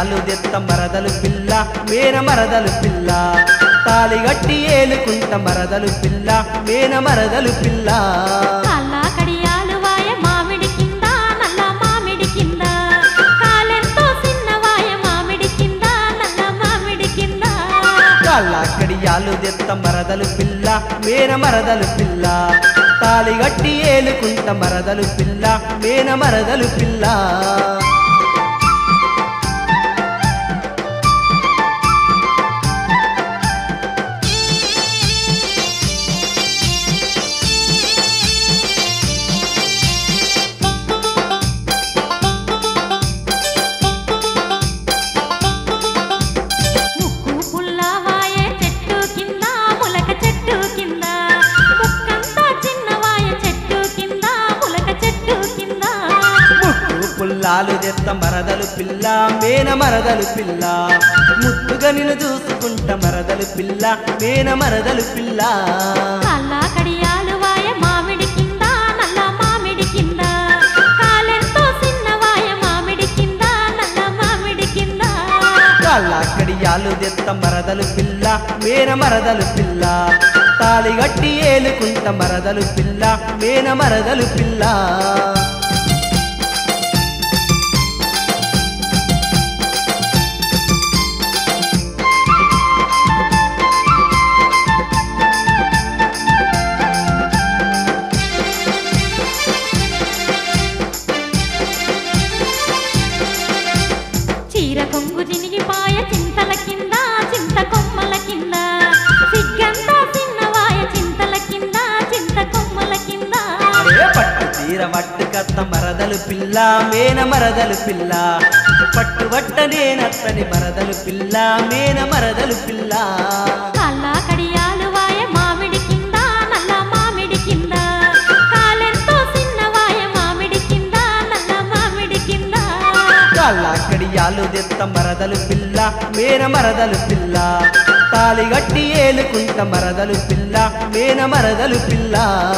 కడియాలు దెత్త మరదలు పిల్ల మేన మరదలు పిల్ల తాలి గట్టి ఏలుకుంట మరదలు పిల్ల మేన మరదలు పిల్ల కళ్ళ కడియాలు వాయ మామిడి కింద నల్ల మామిడి కింద కాలెంతో చిన్నవాయ మామిడి కింద నల్ల మామిడి కింద కళ్ళ కడియాలు దెత్త మరదలు పిల్ల మేన మరదలు పిల్ల తాలి గట్టి ఏలుకుంట మరదలు పిల్ల మేన మరదలు పిల్ల ముక్కు పుల్లవాయ చెట్టు కింద ములక చెట్టు కింద ముక్కంతా చిన్నవాయ చెట్టు కింద ములక చెట్టు కింద ముక్కు పుల్లాలు దెత్త మరదలు పిల్ల మేన మరదలు పిల్ల ముద్దుగా నిన్ను చూసుకుంట మరదలు పిల్ల మేన మరదలు పిల్ల కళ్ళ కడియాలు వాయ మామిడి కింద నల్ల మామిడి కింద కాలెంతో చిన్నవాయ మామిడి కింద నల్ల మామిడి కింద కళ్ళ కడియాలు దెత్త మరదలు పిల్ల మేన మరదలు పిల్ల తాలి గట్టి ఏలుకుంట మరదలు పిల్ల మేన మరదలు పిల్ల చీర కొంగు చినిగిపాయ చింతల కింద చింత కొమ్మల కింద సిగ్గంతా చిన్నవాయ చింతల కింద చింత కొమ్మల కింద ఏ పట్టు తీర వట్టు కత్త మరదలు పిల్ల మేన మరదలు పిల్ల పట్టు వట్ట నేనత్తని మరదలు పిల్ల మేన మరదలు పిల్ల కళ్ళ కడియాలు వాయ మామిడి కింద నల్ల మామిడి కింద కాలెంతో చిన్నవాయ మామిడి కింద నల్ల మామిడి కింద కళ్ళ కడియాలు దెత్త మరదలు పిల్ల మేన మరదలు పిల్ల తాలి గట్టి ఏలుకుంట మరదలు పిల్ల మేన మరదలు పిల్ల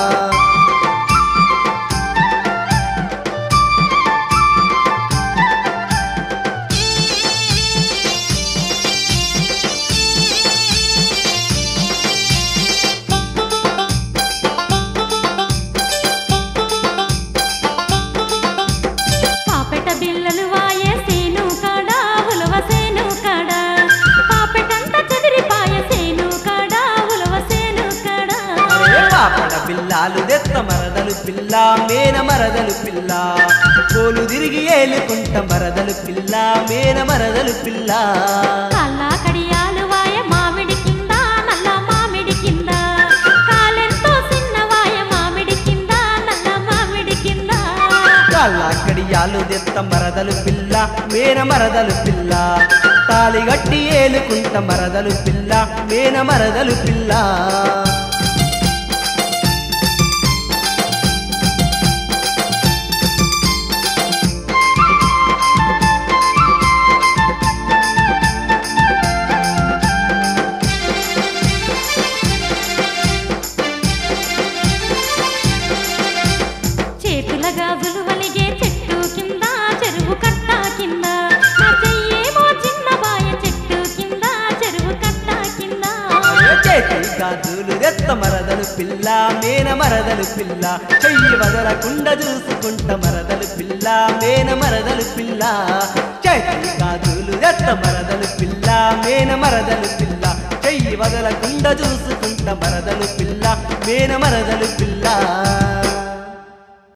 పాపెట బిల్లలు వాయే సేను కాడా ఉలవ సేను కాడా పాపెటంత చెదిరిపాయ సేను కాడా ఉలవ సేను కాడా అరే పాపడ పిల్లాలు దెత్త మరదలు పిల్ల మేన మరదలు పిల్ల కోలు తిరిగి ఏలుకుంట మరదలు పిల్ల మేన మరదలు పిల్ల కళ్ళ కడియాలు వాయ మామిడి కింద నల్ల మామిడి కింద కాలెంతో చిన్నవాయ మామిడి కింద నల్ల మామిడి కింద కళ్ళ కడియాలు దెత్త మరదలు పిల్ల మేన మరదలు పిల్ల తాలి గట్టి ఏలుకుంట మరదలు పిల్ల మేన మరదలు పిల్ల చేతుల గాజులు వలిగే చెట్టు కింద చెరువు కట్ట కింద నా చెయ్యేమో చిన్న బాయ చెట్టు కింద చెరువు కట్ట కింద చేతి గాజులు దెత్త మరదలు పిల్ల మేన మరదలు పిల్ల చెయ్యి వదలకుండా చూసుకుంట మరదలు పిల్ల మేన మరదలు పిల్ల చేతి గాజులు దెత్త మరదలు పిల్ల మేన మరదలు పిల్ల చెయ్యి వదలకుండా చూసుకుంట మరదలు పిల్ల మేన మరదలు పిల్ల